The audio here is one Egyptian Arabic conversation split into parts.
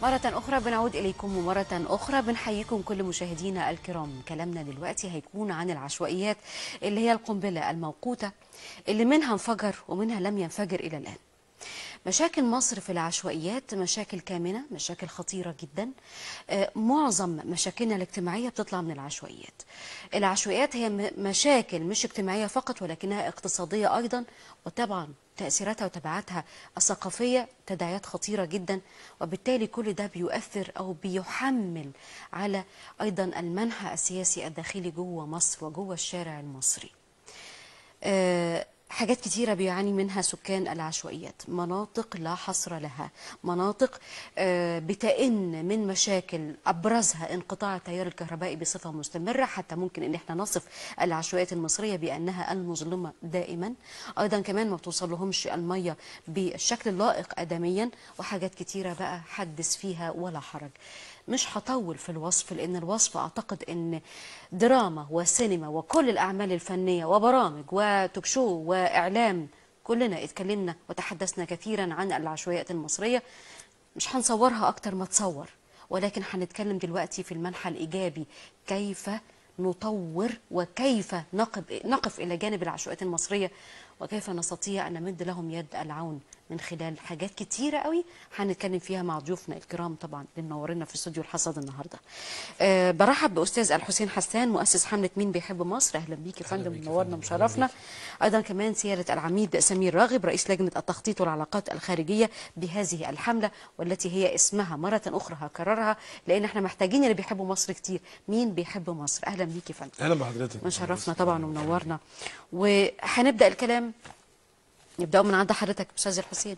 مرة أخرى بنعود إليكم ومرة أخرى بنحييكم كل مشاهدينا الكرام كلامنا دلوقتي هيكون عن العشوائيات اللي هي القنبلة الموقوتة اللي منها انفجر ومنها لم ينفجر إلى الآن مشاكل مصر في العشوائيات مشاكل كامنة مشاكل خطيرة جدا آه، معظم مشاكلنا الاجتماعية بتطلع من العشوائيات العشوائيات هي م- مشاكل مش اجتماعية فقط ولكنها اقتصادية أيضا وطبعا تأثيراتها وتبعاتها الثقافية تداعيات خطيرة جدا وبالتالي كل ده بيؤثر أو بيحمل على أيضا المنحى السياسي الداخلي جوه مصر وجوه الشارع المصري آه، حاجات كتيرة بيعاني منها سكان العشوائيات مناطق لا حصر لها مناطق آه، بتئن من مشاكل أبرزها انقطاع التيار الكهربائي بصفة مستمرة حتى ممكن أن احنا نصف العشوائيات المصرية بأنها المظلمة دائما أيضا كمان ما بتوصل لهمش المية بالشكل اللائق آدميا وحاجات كتيرة بقى حدث فيها ولا حرج مش هطول في الوصف لان الوصف اعتقد ان دراما وسينما وكل الاعمال الفنيه وبرامج وتوك شو واعلام كلنا اتكلمنا وتحدثنا كثيرا عن العشوائيات المصريه مش هنصورها اكتر ما تصور ولكن هنتكلم دلوقتي في المنحى الايجابي كيف نطور وكيف نقف نقف الى جانب العشوائيات المصريه وكيف نستطيع ان نمد لهم يد العون من خلال حاجات كتيره قوي هنتكلم فيها مع ضيوفنا الكرام طبعا اللي منورنا في استوديو الحصاد النهارده. أه برحب باستاذ الحسين حسان مؤسس حمله مين بيحب مصر اهلا بيك يا فندم بيك يا منورنا فندم. مشرفنا. ايضا كمان سياده العميد سمير راغب رئيس لجنه التخطيط والعلاقات الخارجيه بهذه الحمله والتي هي اسمها مره اخرى هكررها لان احنا محتاجين اللي بيحبوا مصر كتير مين بيحب مصر اهلا بيك يا فندم. اهلا بحضرتك مشرفنا طبعا ومنورنا وهنبدا الكلام نبدأ من عند حضرتك أستاذ الحسين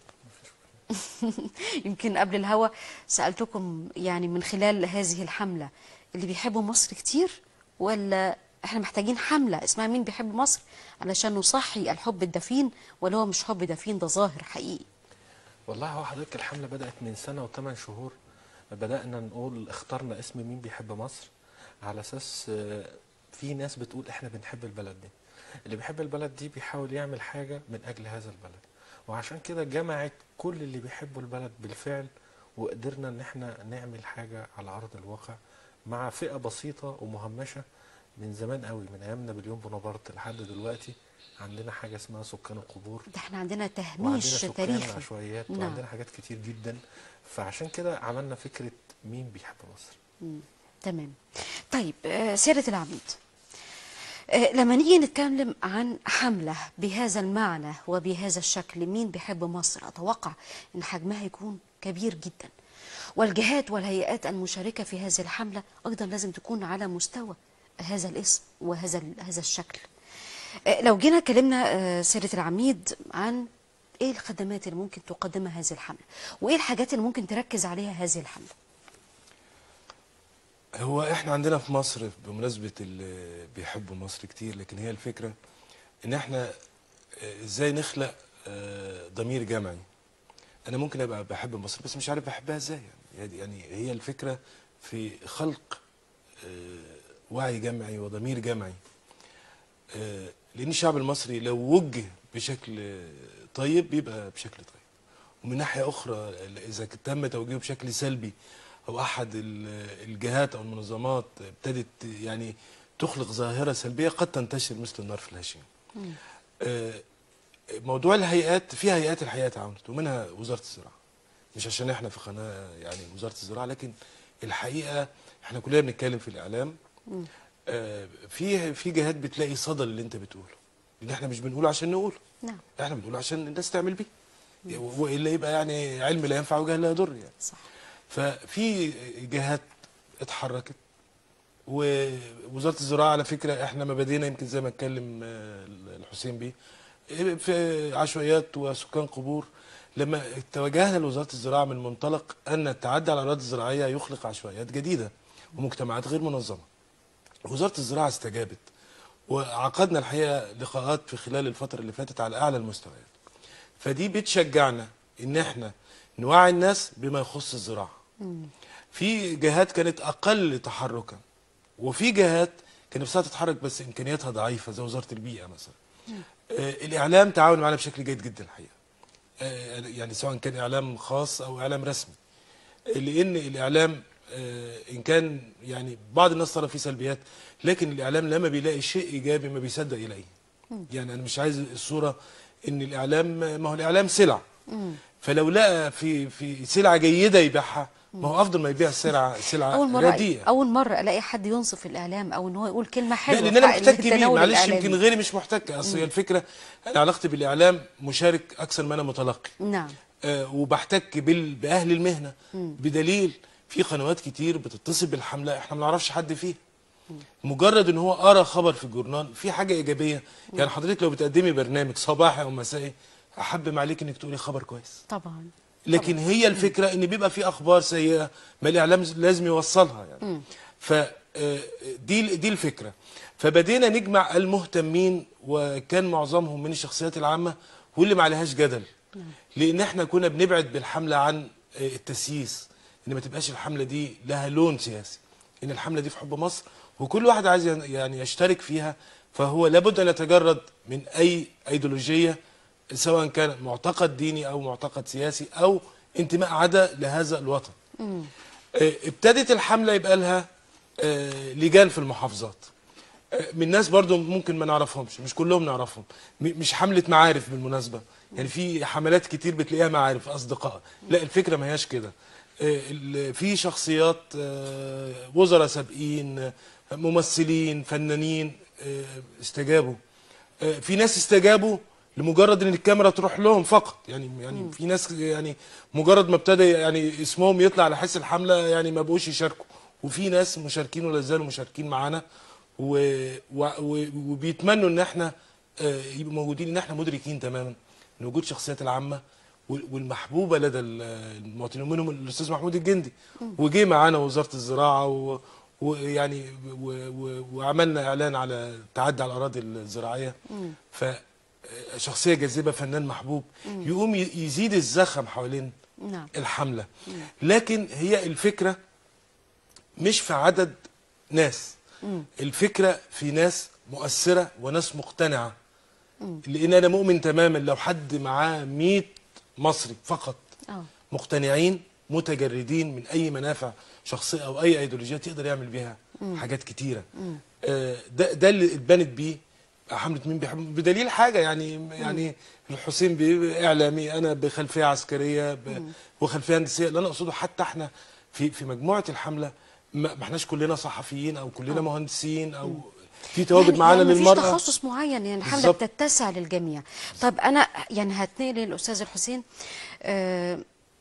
يمكن قبل الهوا سألتكم يعني من خلال هذه الحملة اللي بيحبوا مصر كتير ولا احنا محتاجين حملة اسمها مين بيحب مصر علشان نصحي الحب الدفين ولا هو مش حب دفين ده ظاهر حقيقي والله هو حضرتك الحمله بدات من سنه وثمان شهور بدانا نقول اخترنا اسم مين بيحب مصر على اساس آه، في ناس بتقول احنا بنحب البلد دي اللي بيحب البلد دي بيحاول يعمل حاجه من اجل هذا البلد وعشان كده جمعت كل اللي بيحبوا البلد بالفعل وقدرنا ان احنا نعمل حاجه على ارض الواقع مع فئه بسيطه ومهمشه من زمان قوي من ايام نابليون بونابرت لحد دلوقتي عندنا حاجه اسمها سكان القبور ده احنا عندنا وعندنا تهميش سكان تاريخي عشوائيات نعم. وعندنا حاجات كتير جدا فعشان كده عملنا فكره مين بيحب مصر مم. تمام طيب آه، سيادة العميد آه، لما نيجي نتكلم عن حملة بهذا المعنى وبهذا الشكل مين بيحب مصر أتوقع أن حجمها يكون كبير جدا والجهات والهيئات المشاركة في هذه الحملة أيضا لازم تكون على مستوى هذا الاسم وهذا ال- هذا الشكل آه، لو جينا اتكلمنا آه، سيادة العميد عن ايه الخدمات اللي ممكن تقدمها هذه الحملة وايه الحاجات اللي ممكن تركز عليها هذه الحملة هو احنا عندنا في مصر بمناسبة اللي بيحبوا مصر كتير لكن هي الفكرة ان احنا آه، ازاي نخلق آه، ضمير جمعي انا ممكن ابقى بحب مصر بس مش عارف بحبها ازاي يعني يعني هي الفكرة في خلق آه، وعي جمعي وضمير جمعي آه، لان الشعب المصري لو وجه بشكل آه، طيب بيبقى بشكل طيب ومن ناحيه اخرى اذا تم توجيهه بشكل سلبي او احد ال- الجهات او المنظمات ابتدت يعني تخلق ظاهره سلبيه قد تنتشر مثل النار في الهشيم. آه، موضوع الهيئات في هيئات الحقيقه تعاونت ومنها وزاره الزراعه. مش عشان احنا في قناه يعني وزاره الزراعه لكن الحقيقه احنا كلنا بنتكلم في الاعلام آه، في في جهات بتلاقي صدى اللي انت بتقوله لان احنا مش بنقوله عشان نقوله نعم احنا بنقوله عشان الناس تعمل بيه والا يبقى يعني علم لا ينفع وجهل لا يضر يعني صح ففي جهات اتحركت ووزاره الزراعه على فكره احنا مبادئنا يمكن زي ما اتكلم آه، الحسين بيه في عشوائيات وسكان قبور لما توجهنا لوزاره الزراعه من منطلق ان التعدي على الاراضي الزراعيه يخلق عشوائيات جديده ومجتمعات غير منظمه. وزاره الزراعه استجابت وعقدنا الحقيقه لقاءات في خلال الفتره اللي فاتت على اعلى المستويات. فدي بتشجعنا ان احنا نوعي الناس بما يخص الزراعه. في جهات كانت اقل تحركا وفي جهات كان نفسها تتحرك بس امكانياتها ضعيفه زي وزاره البيئه مثلا. آه الاعلام تعاون معنا بشكل جيد جدا الحقيقه. آه يعني سواء كان اعلام خاص او اعلام رسمي. لان الاعلام آه، ان كان يعني بعض الناس ترى فيه سلبيات لكن الاعلام لما بيلاقي شيء ايجابي ما بيصدق يلاقيه يعني انا مش عايز الصوره ان الاعلام ما هو الاعلام سلع فلو لقى في في سلعه جيده يبيعها ما هو افضل ما يبيع سلعه سلعه اول مره رديئه اول مره الاقي حد ينصف الاعلام او ان هو يقول كلمه حلوه لا لان انا في محتك بيه التناول معلش الإعلامي. يمكن غيري مش محتك اصل هي الفكره انا علاقتي بالاعلام مشارك اكثر ما انا متلقي نعم آه، وبحتك بال- باهل المهنه بدليل في قنوات كتير بتتصل بالحمله احنا ما نعرفش حد فيها مجرد ان هو قرا خبر في الجورنال في حاجه ايجابيه يعني حضرتك لو بتقدمي برنامج صباحي او مسائي احبم عليك انك تقولي خبر كويس طبعا لكن هي الفكره ان بيبقى في اخبار سيئه ما الاعلام لازم يوصلها يعني ف آه، دي دي الفكره فبدينا نجمع المهتمين وكان معظمهم من الشخصيات العامه واللي ما عليهاش جدل لان احنا كنا بنبعد بالحمله عن آه، التسييس ان ما تبقاش الحمله دي لها لون سياسي ان الحمله دي في حب مصر وكل واحد عايز ين- يعني يشترك فيها فهو لابد ان يتجرد من اي ايديولوجيه سواء كان معتقد ديني او معتقد سياسي او انتماء عدا لهذا الوطن آه، ابتدت الحمله يبقى لها آه، لجان في المحافظات آه، من ناس برضو ممكن ما نعرفهمش مش كلهم نعرفهم م- مش حمله معارف بالمناسبه يعني في حملات كتير بتلاقيها معارف اصدقاء لا الفكره ما هياش كده آه، ال- في شخصيات آه، وزراء سابقين آه، ممثلين فنانين آه، استجابوا آه، في ناس استجابوا لمجرد ان الكاميرا تروح لهم فقط يعني يعني في ناس يعني مجرد ما ابتدى يعني اسمهم يطلع على حس الحمله يعني ما بقوش يشاركوا وفي ناس مشاركين ولا زالوا مشاركين معانا و... و... و... وبيتمنوا ان احنا آه، يبقوا موجودين ان احنا مدركين تماما ان وجود الشخصيات العامه وال- والمحبوبه لدى ال- المواطنين ومنهم الاستاذ محمود الجندي وجه معانا وزاره الزراعه و... ويعني و... و... وعملنا اعلان على التعدي على الاراضي الزراعيه ف شخصيه جاذبه فنان محبوب يقوم ي- يزيد الزخم حوالين نعم الحمله لكن هي الفكره مش في عدد ناس الفكره في ناس مؤثره وناس مقتنعه لان انا مؤمن تماما لو حد معاه 100 مصري فقط اه مقتنعين متجردين من اي منافع شخصيه او اي ايديولوجيات يقدر يعمل بيها حاجات كتيره آه، ده ده اللي اتبنت بيه حمله مين بيحب بدليل حاجه يعني يعني الحسين بيه اعلامي انا بخلفيه عسكريه ب- وخلفيه هندسيه اللي انا اقصده حتى احنا في في مجموعه الحمله ما ما احناش كلنا صحفيين او كلنا مهندسين او في تواجد يعني معانا يعني مفيش للمراه تخصص معين يعني الحمله بالظبط. بتتسع للجميع طب انا يعني هتنقل للاستاذ الحسين آه،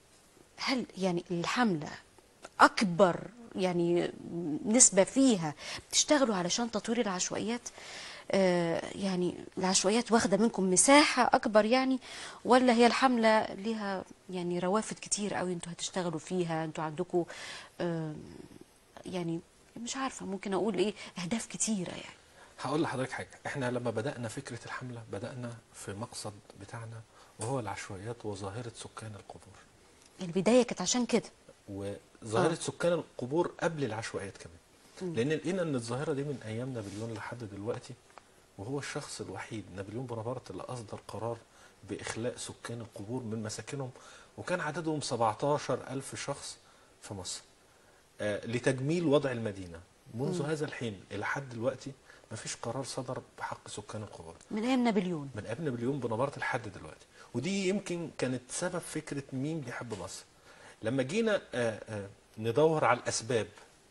هل يعني الحمله اكبر يعني نسبه فيها بتشتغلوا علشان تطوير العشوائيات آه، يعني العشوائيات واخده منكم مساحه اكبر يعني ولا هي الحمله ليها يعني روافد كتير قوي انتوا هتشتغلوا فيها انتوا عندكم آه، يعني مش عارفه ممكن اقول ايه اهداف كتيره يعني هقول لحضرتك حاجه احنا لما بدانا فكره الحمله بدانا في مقصد بتاعنا وهو العشوائيات وظاهره سكان القبور البدايه كانت عشان كده وظاهره آه. سكان القبور قبل العشوائيات كمان لان لقينا ان الظاهره دي من ايام نابليون لحد دلوقتي وهو الشخص الوحيد نابليون بونابرت اللي اصدر قرار باخلاء سكان القبور من مساكنهم وكان عددهم 17 ألف شخص في مصر آه لتجميل وضع المدينه منذ هذا الحين الى حد دلوقتي ما فيش قرار صدر بحق سكان القبور من ايام نابليون من ابن نابليون بونابرت لحد دلوقتي ودي يمكن كانت سبب فكره مين بيحب مصر لما جينا آه، آه، ندور على الاسباب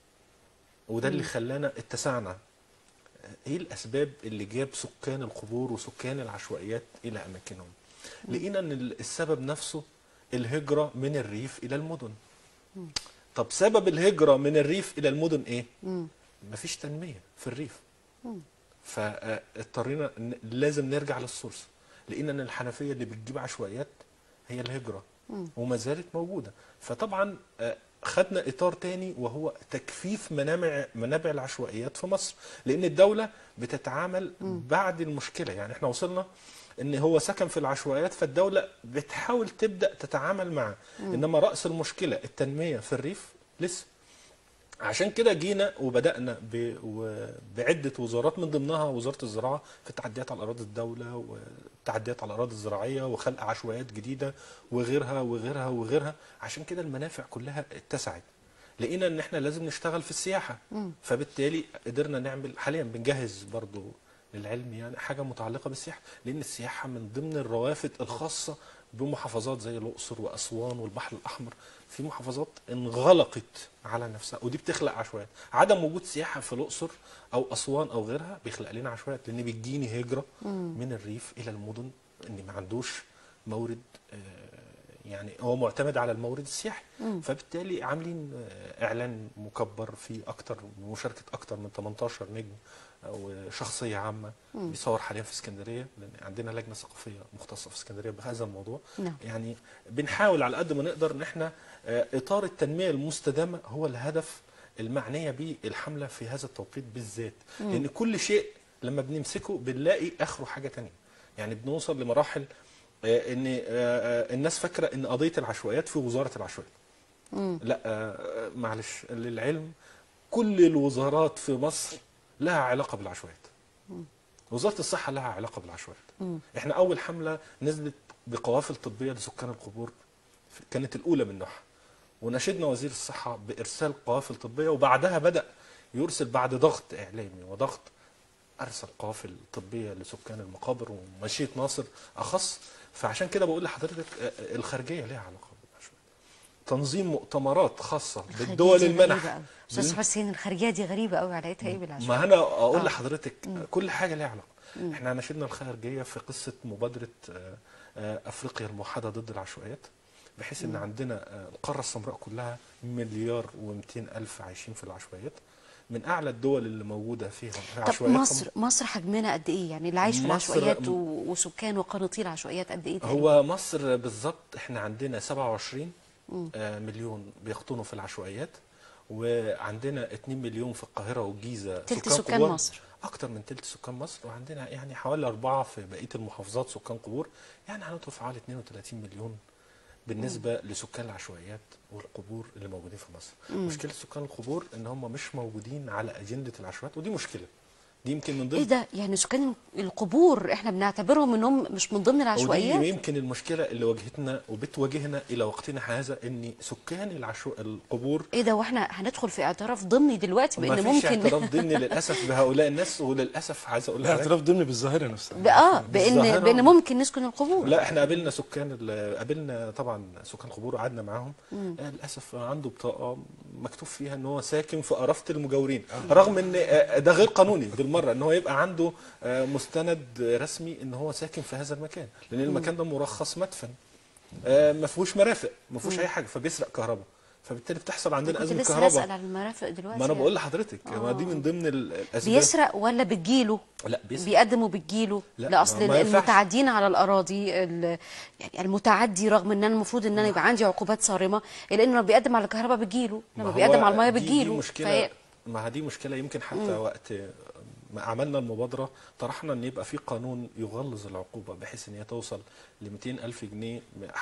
وده اللي خلانا اتسعنا آه، ايه الاسباب اللي جاب سكان القبور وسكان العشوائيات الى اماكنهم لقينا ان ال- السبب نفسه الهجره من الريف الى المدن طب سبب الهجره من الريف الى المدن ايه مم. مفيش تنميه في الريف فاضطرينا ن- لازم نرجع للسورس لقينا ان الحنفيه اللي بتجيب عشوائيات هي الهجره وما زالت موجوده فطبعا آه، خدنا اطار تاني وهو تكثيف منابع منابع العشوائيات في مصر لان الدوله بتتعامل بعد المشكله يعني احنا وصلنا ان هو سكن في العشوائيات فالدوله بتحاول تبدا تتعامل معه انما راس المشكله التنميه في الريف لسه عشان كده جينا وبدانا ب- و- بعده وزارات من ضمنها وزاره الزراعه في التعديات على اراضي الدوله والتعديات على الاراضي الزراعيه وخلق عشوائيات جديده وغيرها وغيرها وغيرها عشان كده المنافع كلها اتسعت لقينا ان احنا لازم نشتغل في السياحه فبالتالي قدرنا نعمل حاليا بنجهز برضو للعلم يعني حاجه متعلقه بالسياحه لان السياحه من ضمن الروافد الخاصه بمحافظات زي الاقصر واسوان والبحر الاحمر في محافظات انغلقت على نفسها ودي بتخلق عشوائيات عدم وجود سياحه في الاقصر او اسوان او غيرها بيخلق لنا عشوائيات لان بيجيني هجره من الريف الى المدن ان ما عندوش مورد آه، يعني هو معتمد على المورد السياحي فبالتالي عاملين آه، اعلان مكبر في اكتر مشاركه اكتر من 18 نجم او شخصيه عامه بيصور حاليا في اسكندريه لان عندنا لجنه ثقافيه مختصه في اسكندريه بهذا الموضوع نعم. يعني بنحاول على قد ما نقدر ان احنا آه، اطار التنميه المستدامه هو الهدف المعنيه به الحمله في هذا التوقيت بالذات لان كل شيء لما بنمسكه بنلاقي اخره حاجه تانية يعني بنوصل لمراحل آه، ان آه، آه، الناس فاكره ان قضيه العشوائيات في وزاره العشوائيات لا آه، معلش للعلم كل الوزارات في مصر لها علاقه بالعشوائيات وزاره الصحه لها علاقه بالعشوائيات احنا اول حمله نزلت بقوافل طبيه لسكان القبور كانت الاولى من نوعها وناشدنا وزير الصحه بارسال قوافل طبيه وبعدها بدا يرسل بعد ضغط اعلامي وضغط ارسل قوافل طبيه لسكان المقابر ومشيئه ناصر اخص فعشان كده بقول لحضرتك آه، آه، الخارجيه ليها علاقه بالعشوائيات تنظيم مؤتمرات خاصه بالدول الخارجية دي غريبة المنح أوي. استاذ حسين الخارجيه دي غريبه قوي علاقتها ايه بالعشوائيات ما انا اقول آه. لحضرتك كل حاجه ليها علاقه احنا ناشدنا الخارجيه في قصه مبادره آه، آه، افريقيا الموحده ضد العشوائيات بحيث ان عندنا آه، القاره السمراء كلها مليار و200 الف عايشين في العشوائيات من اعلى الدول اللي موجوده فيها طب عشوائيات هم- مصر مصر حجمنا قد ايه يعني اللي عايش في مصر- العشوائيات و- وسكان وقناطير عشوائيات قد ايه تقريبا؟ هو مصر بالظبط احنا عندنا 27 آه، مليون بيقطنوا في العشوائيات وعندنا 2 مليون في القاهره والجيزه تلت سكان قبور. مصر. اكتر من تلت سكان مصر وعندنا يعني حوالي أربعة في بقيه المحافظات سكان قبور يعني هندخل في حوالي 32 مليون بالنسبه لسكان العشوائيات والقبور اللي موجودين في مصر مشكله سكان القبور ان هم مش موجودين على اجنده العشوائيات ودي مشكله دي يمكن من ضمن ايه ده يعني سكان القبور احنا بنعتبرهم انهم مش من ضمن ودي العشوائيات يمكن المشكله اللي واجهتنا وبتواجهنا الى وقتنا هذا ان سكان العشو... القبور ايه ده واحنا هندخل في اعتراف ضمني دلوقتي ما بان فيش ممكن اعتراف ضمني للاسف بهؤلاء الناس وللاسف عايز اقول لحضرتك اعتراف ضمني بالظاهره نفسها ب- اه بان بالظاهرة. بان ممكن نسكن القبور لا احنا قابلنا سكان ال- قابلنا طبعا سكان القبور وقعدنا معاهم آه للاسف عنده بطاقه مكتوب فيها ان هو ساكن في قرافه المجاورين رغم ان آه، ده غير قانوني بالمره ان هو يبقى عنده آه، مستند رسمي ان هو ساكن في هذا المكان لان المكان ده مرخص مدفن آه، ما فيهوش مرافق ما فيهوش اي حاجه فبيسرق كهرباء فبالتالي بتحصل عندنا كنت ازمه لسه كهرباء بسال على المرافق دلوقتي ما انا يعني. بقول لحضرتك ما دي من ضمن ال- الاسباب بيسرق ولا بتجيله لا بيسرق بيقدم وبتجيله لا، لاصل ما- ما ينفعش. المتعدين على الاراضي ال- يعني المتعدي رغم ان انا المفروض ان انا يبقى عندي عقوبات صارمه الا انه لما بيقدم على الكهرباء بتجيله ما لما هو بيقدم على الميه دي- دي بتجيله مشكله فهي- ما دي مشكله يمكن حتى وقت ما عملنا المبادره طرحنا ان يبقى في قانون يغلظ العقوبه بحيث ان هي توصل ل 200 الف جنيه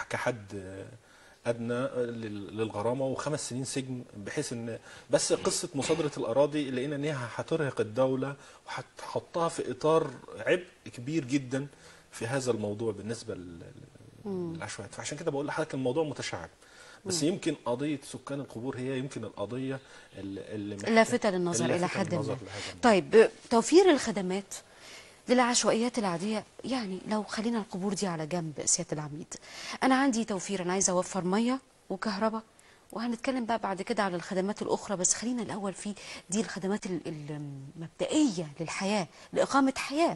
كحد ادنى لل- للغرامه وخمس سنين سجن بحيث ان بس قصه مصادره الاراضي لقينا ان هي هترهق الدوله وهتحطها في اطار عبء كبير جدا في هذا الموضوع بالنسبه لل- للعشوائيات فعشان كده بقول لحضرتك الموضوع متشعب بس يمكن قضيه سكان القبور هي يمكن القضيه اللي اللي محتاج- لافته للنظر الى اللافته حد للنظر ما لهذا الموضوع. طيب توفير الخدمات للعشوائيات العاديه يعني لو خلينا القبور دي على جنب سياده العميد انا عندي توفير انا عايزه اوفر ميه وكهرباء وهنتكلم بقى بعد كده على الخدمات الاخرى بس خلينا الاول في دي الخدمات ال- المبدئيه للحياه لاقامه حياه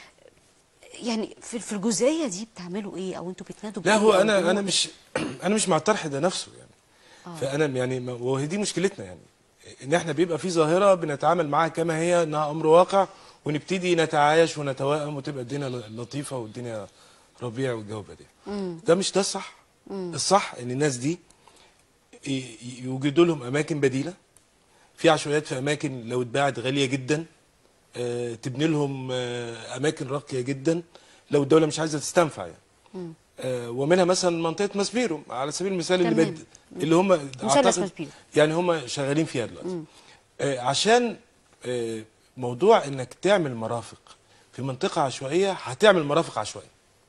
يعني في في الجزئيه دي بتعملوا ايه او انتوا بتنادوا لا بإيه هو أو انا بتقولوا انا إيه؟ مش انا مش مع الطرح ده نفسه يعني فانا يعني ما- وهي دي مشكلتنا يعني ان احنا بيبقى في ظاهره بنتعامل معاها كما هي انها امر واقع ونبتدي نتعايش ونتوائم وتبقى الدنيا ل- لطيفه والدنيا ربيع والجو بديع ده مش ده الصح الصح ان الناس دي ي- ي- يوجدوا لهم اماكن بديله في عشوائيات في اماكن لو اتباعت غاليه جدا آه، تبني لهم آه، اماكن راقيه جدا لو الدوله مش عايزه تستنفع يعني آه، ومنها مثلا منطقه ماسبيرو على سبيل المثال اللي تمام. بد اللي هم مثلث ماسبيرو. يعني هم شغالين فيها دلوقتي آه، عشان آه، موضوع انك تعمل مرافق في منطقه عشوائيه هتعمل مرافق عشوائيه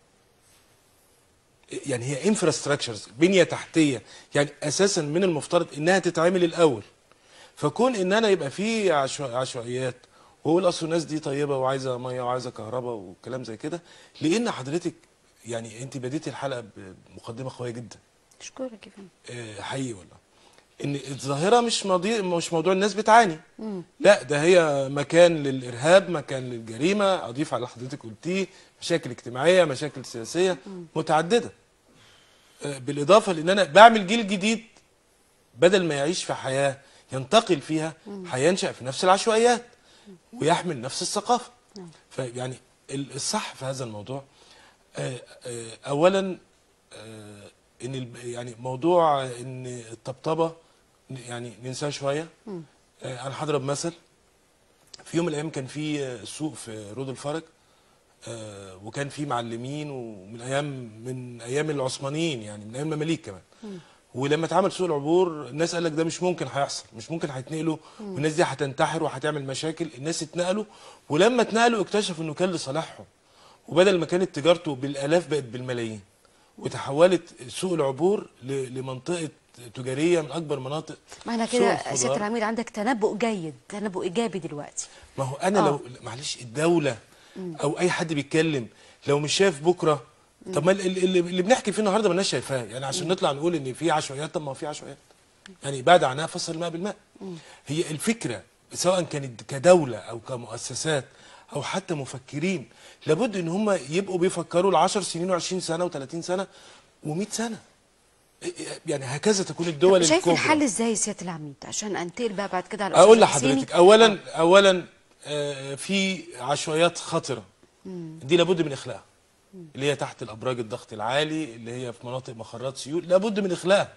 يعني هي انفراستراكشرز بنيه تحتيه يعني اساسا من المفترض انها تتعمل الاول فكون ان انا يبقى في عشوا- عشوائيات واقول اصل الناس دي طيبه وعايزه ميه وعايزه كهرباء وكلام زي كده لان حضرتك يعني انت بديتي الحلقه بمقدمه قويه جدا اشكرك يا فندم آه، حقيقي والله ان الظاهره مش موضوع مش موضوع الناس بتعاني لا ده هي مكان للارهاب مكان للجريمه اضيف على اللي حضرتك قلتيه مشاكل اجتماعيه مشاكل سياسيه متعدده آه، بالاضافه لان انا بعمل جيل جديد بدل ما يعيش في حياه ينتقل فيها هينشا في نفس العشوائيات ويحمل نفس الثقافه فيعني ال- الصح في هذا الموضوع آه، آه، اولا آه، ان الب- يعني موضوع ان الطبطبه يعني ننساه شويه آه، انا هضرب مثل في يوم من الايام كان في آه، سوق في رود الفرج آه، وكان في معلمين ومن ايام من ايام العثمانيين يعني من ايام المماليك كمان ولما اتعمل سوق العبور الناس قال لك ده مش ممكن هيحصل مش ممكن هيتنقلوا والناس دي هتنتحر وهتعمل مشاكل الناس اتنقلوا ولما اتنقلوا اكتشفوا انه كان لصالحهم وبدل ما كانت تجارته بالالاف بقت بالملايين وتحولت سوق العبور ل- لمنطقه تجاريه من اكبر مناطق معنى سوق كده الخضار. سياده العميد عندك تنبؤ جيد تنبؤ ايجابي دلوقتي ما هو انا آه. لو معلش الدوله او اي حد بيتكلم لو مش شايف بكره طب ما اللي, اللي اللي بنحكي فيه النهارده مالناش شايفاه يعني عشان نطلع نقول ان في عشوائيات طب ما هو في عشوائيات يعني بعد عنها فصل الماء بالماء هي الفكره سواء كانت كدوله او كمؤسسات او حتى مفكرين لابد ان هم يبقوا بيفكروا ل 10 سنين و20 سنه و30 سنه و100 سنه يعني هكذا تكون الدول طب شايف الكبرى الحل ازاي يا سياده العميد عشان انتقل بقى بعد كده على اقول الأستاذ حسيني. لحضرتك اولا اولا آه، في عشوائيات خطره دي لابد من اخلاقها اللي هي تحت الابراج الضغط العالي اللي هي في مناطق مخرات سيول لابد من اخلاقها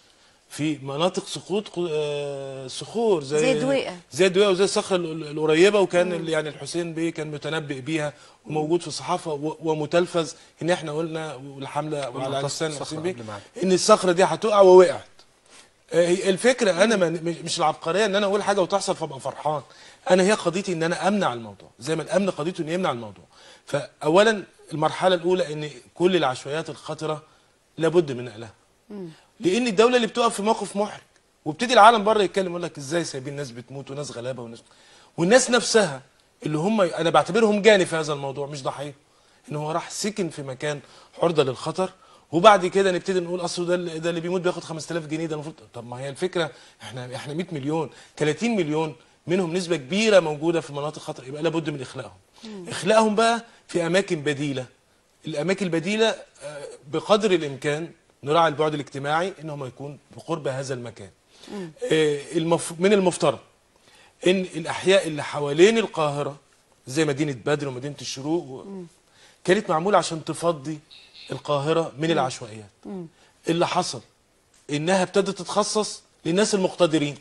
في مناطق سقوط آه، صخور زي زي دويقة. زي دويقه وزي الصخره ال- ال- القريبه وكان ال- يعني الحسين بيه كان متنبئ بيها وموجود في الصحافه و- ومتلفز ان احنا قلنا والحمله وعلى قصة لسان الصخرة الحسين بيه قبل ما أعد. ان الصخره دي هتقع ووقعت آه، هي الفكره انا ما مش العبقريه ان انا اقول حاجه وتحصل فابقى فرحان انا هي قضيتي ان انا امنع الموضوع زي ما الامن قضيته انه يمنع الموضوع فاولا المرحله الاولى ان كل العشوائيات الخطره لابد من نقلها لان الدوله اللي بتقف في موقف محرج وابتدي العالم بره يتكلم يقول لك ازاي سايبين ناس بتموت وناس غلابه وناس والناس نفسها اللي هم انا بعتبرهم جاني في هذا الموضوع مش ضحيه ان هو راح سكن في مكان عرضه للخطر وبعد كده نبتدي نقول اصل ده اللي- ده اللي بيموت بياخد 5000 جنيه ده المفروض طب ما هي الفكره احنا احنا 100 مليون 30 مليون منهم نسبه كبيره موجوده في مناطق خطر يبقى لابد من اخلاقهم اخلاقهم بقى في اماكن بديله الاماكن البديله آه، بقدر الامكان نراعي البعد الاجتماعي ان هم يكون بقرب هذا المكان آه، المف... من المفترض ان الاحياء اللي حوالين القاهره زي مدينه بدر ومدينه الشروق و... كانت معموله عشان تفضي القاهره من العشوائيات اللي حصل انها ابتدت تتخصص للناس المقتدرين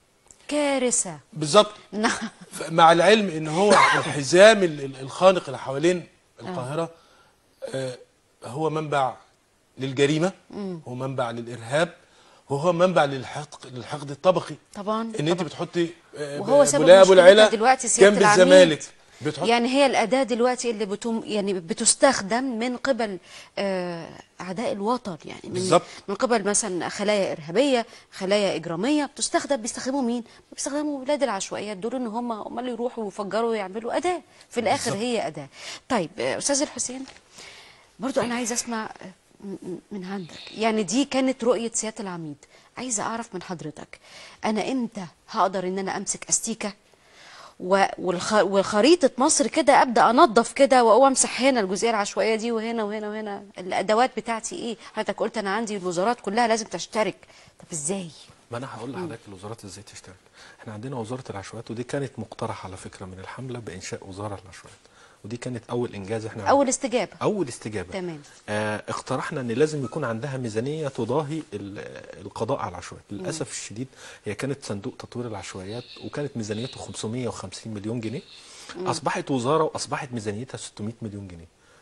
كارثه بالظبط نعم ف- مع العلم ان هو الحزام ال- ال- الخانق اللي حوالين القاهره آه، هو منبع للجريمه هو منبع للارهاب وهو منبع للحقد للحقد الطبقي طبعا ان انت طبعاً. بتحطي آه، وهو ب- سبب بولاء ابو مشكلتها العلا دلوقتي سيادة جنب العميد. الزمالك بتحط يعني هي الأداة دلوقتي اللي بتم يعني بتستخدم من قبل آه، أعداء الوطن يعني من بالظبط. من قبل مثلا خلايا إرهابية خلايا إجرامية بتستخدم بيستخدموا مين؟ بيستخدموا ولاد العشوائيات دول إن هم هم اللي يروحوا ويفجروا ويعملوا أداة في الآخر بالظبط. هي أداة طيب آه، أستاذ الحسين برضو أنا عايزة أسمع آه، م- م- من عندك يعني دي كانت رؤية سيادة العميد عايزة أعرف من حضرتك أنا إمتى هقدر إن أنا أمسك أستيكة و- والخ... وخريطة مصر كده أبدأ أنظف كده وأقوم أمسح هنا الجزئية العشوائية دي وهنا وهنا وهنا الأدوات بتاعتي إيه حضرتك قلت أنا عندي الوزارات كلها لازم تشترك طب إزاي ما انا هقول لحضرتك الوزارات ازاي تشتغل احنا عندنا وزاره العشوائيات ودي كانت مقترحه على فكره من الحمله بانشاء وزاره للعشوائيات ودي كانت اول انجاز احنا أول استجابة اول استجابه تمام. آه اقترحنا ان لازم يكون عندها ميزانيه تضاهي ال- القضاء على العشوائيات للاسف الشديد هي كانت صندوق تطوير العشوائيات وكانت ميزانيته 550 مليون جنيه اصبحت وزاره واصبحت ميزانيتها 600 مليون جنيه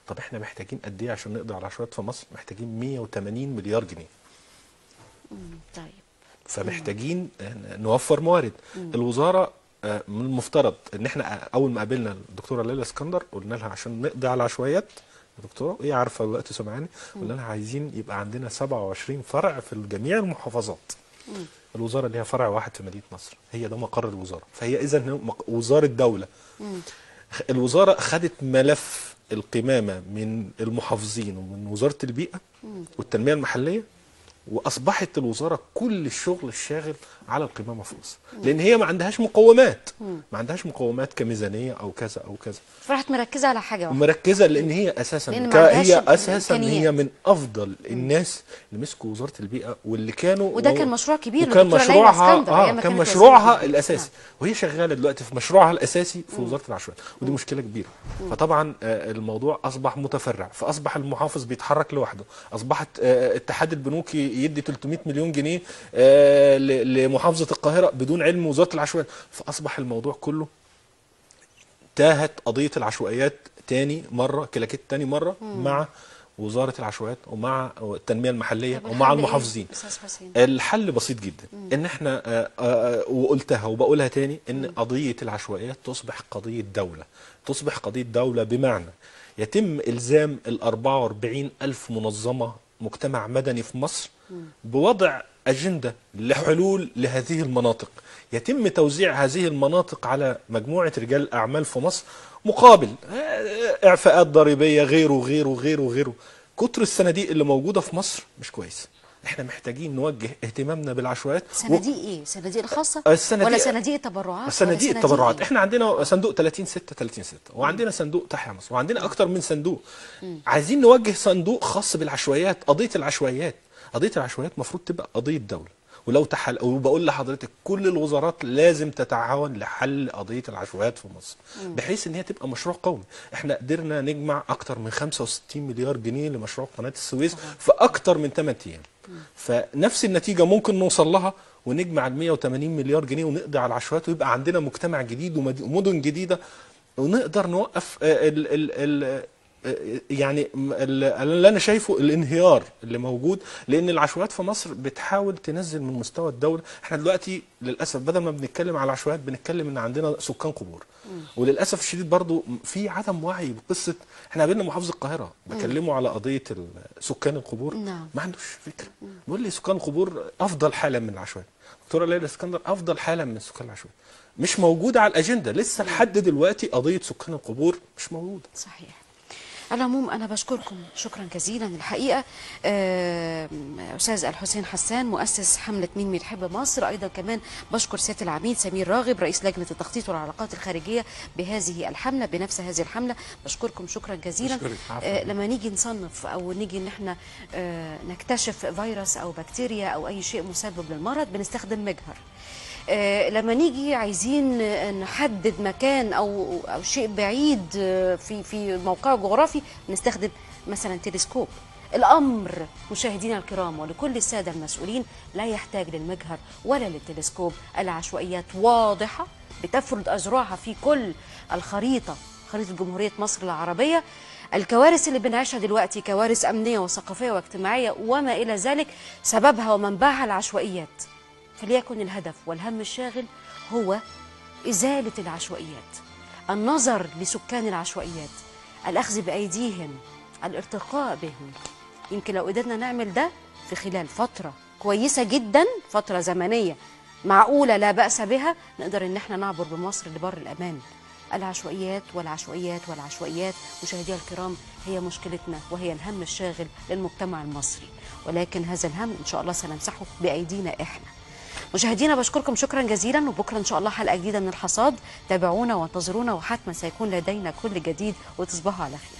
طب احنا محتاجين قد ايه عشان نقضي على العشوائيات في مصر محتاجين 180 مليار جنيه مم. طيب فمحتاجين نوفر موارد الوزاره آه، من المفترض ان احنا اول ما قابلنا الدكتوره ليلى اسكندر قلنا لها عشان نقضي على العشوائيات يا دكتوره ايه عارفه دلوقتي سامعاني قلنا لها عايزين يبقى عندنا 27 فرع في جميع المحافظات الوزاره ليها فرع واحد في مدينه نصر هي ده مقر الوزاره فهي اذا وزاره دوله الوزاره خدت ملف القمامه من المحافظين ومن وزاره البيئه والتنميه المحليه واصبحت الوزاره كل الشغل الشاغل على القمامه في مصر لان هي ما عندهاش مقومات ما عندهاش مقومات كميزانيه او كذا او كذا فراحت مركزه على حاجه واحده مركزه لان هي اساسا لأن ما ك- عندهاش هي اساسا الإمكانيات. هي من افضل الناس اللي مسكوا وزاره البيئه واللي كانوا وده كان مشروع كبير وكان للدكتورة ليلى مشروعها اسكندر اه أيام ما كان كانت مشروعها وزيرة. الاساسي نعم. وهي شغاله دلوقتي في مشروعها الاساسي في وزاره العشوائيات ودي مشكله كبيره فطبعا آه، الموضوع اصبح متفرع فاصبح المحافظ بيتحرك لوحده اصبحت آه، اتحاد البنوك يدي 300 مليون جنيه آه، ل- لمحافظه القاهره بدون علم وزاره العشوائيات فاصبح الموضوع كله تاهت قضيه العشوائيات تاني مره كلاكيت تاني مره مع وزاره العشوائيات ومع التنميه المحليه طب ومع الحل إيه، المحافظين أستاذ حسين؟ الحل بسيط جدا ان احنا آه، آه، وقلتها وبقولها تاني ان قضيه العشوائيات تصبح قضيه دوله تصبح قضيه دوله بمعنى يتم الزام ال 44 الف منظمه مجتمع مدني في مصر بوضع اجنده لحلول لهذه المناطق يتم توزيع هذه المناطق على مجموعه رجال الاعمال في مصر مقابل آه، اعفاءات ضريبيه غيره غيره غيره غيره كتر الصناديق اللي موجوده في مصر مش كويس احنا محتاجين نوجه اهتمامنا بالعشوائيات صناديق ايه؟ صناديق الخاصه؟ الصناديق- ولا صناديق التبرعات؟ ولا صناديق التبرعات إيه؟ احنا عندنا صندوق 30 6 30 6 وعندنا صندوق تحيا مصر وعندنا اكتر من صندوق عايزين نوجه صندوق خاص بالعشوائيات قضيه العشوائيات قضيه العشوائيات المفروض تبقى قضيه دوله ولو تحل وبقول لحضرتك كل الوزارات لازم تتعاون لحل قضيه العشوائيات في مصر بحيث ان هي تبقى مشروع قومي احنا قدرنا نجمع اكتر من 65 مليار جنيه لمشروع قناه السويس في اكتر من 8 ايام فنفس النتيجه ممكن نوصل لها ونجمع ال 180 مليار جنيه ونقضي على العشوائيات ويبقى عندنا مجتمع جديد ومد- ومدن جديده ونقدر نوقف آه، ال ال ال آه، يعني م- ال- اللي انا شايفه الانهيار اللي موجود لان العشوائيات في مصر بتحاول تنزل من مستوى الدوله احنا دلوقتي للاسف بدل ما بنتكلم على العشوائيات بنتكلم ان عندنا سكان قبور وللاسف الشديد برضو في عدم وعي بقصه احنا قابلنا محافظ القاهره بكلمه على قضيه ال- سكان القبور نعم. ما عندوش فكره بيقول لي سكان القبور افضل حالا من العشوائيات دكتوره ليلى اسكندر افضل حالا من سكان العشوائيات مش موجوده على الاجنده لسه لحد دلوقتي قضيه سكان القبور مش موجوده صحيح على العموم انا بشكركم شكرا جزيلا الحقيقه آه، استاذ الحسين حسان مؤسس حمله مين بيحب مصر ايضا كمان بشكر سياده العميد سمير راغب رئيس لجنه التخطيط والعلاقات الخارجيه بهذه الحمله بنفس هذه الحمله بشكركم شكرا جزيلا بشكرك. آه، لما نيجي نصنف او نيجي ان احنا آه، نكتشف فيروس او بكتيريا او اي شيء مسبب للمرض بنستخدم مجهر آه، لما نيجي عايزين آه، نحدد مكان او او شيء بعيد آه، في في موقعه الجغرافي نستخدم مثلا تلسكوب الامر مشاهدينا الكرام ولكل الساده المسؤولين لا يحتاج للمجهر ولا للتلسكوب العشوائيات واضحه بتفرد اذرعها في كل الخريطه خريطه جمهوريه مصر العربيه الكوارث اللي بنعيشها دلوقتي كوارث امنيه وثقافيه واجتماعيه وما الى ذلك سببها ومنبعها العشوائيات فليكن الهدف والهم الشاغل هو إزالة العشوائيات النظر لسكان العشوائيات الأخذ بأيديهم الارتقاء بهم يمكن لو قدرنا نعمل ده في خلال فترة كويسة جدا فترة زمنية معقولة لا بأس بها نقدر إن احنا نعبر بمصر لبر الأمان العشوائيات والعشوائيات والعشوائيات مشاهدينا الكرام هي مشكلتنا وهي الهم الشاغل للمجتمع المصري ولكن هذا الهم إن شاء الله سنمسحه بأيدينا إحنا مشاهدينا بشكركم شكرا جزيلا وبكره ان شاء الله حلقه جديده من الحصاد تابعونا وانتظرونا وحتما سيكون لدينا كل جديد وتصبحوا على خير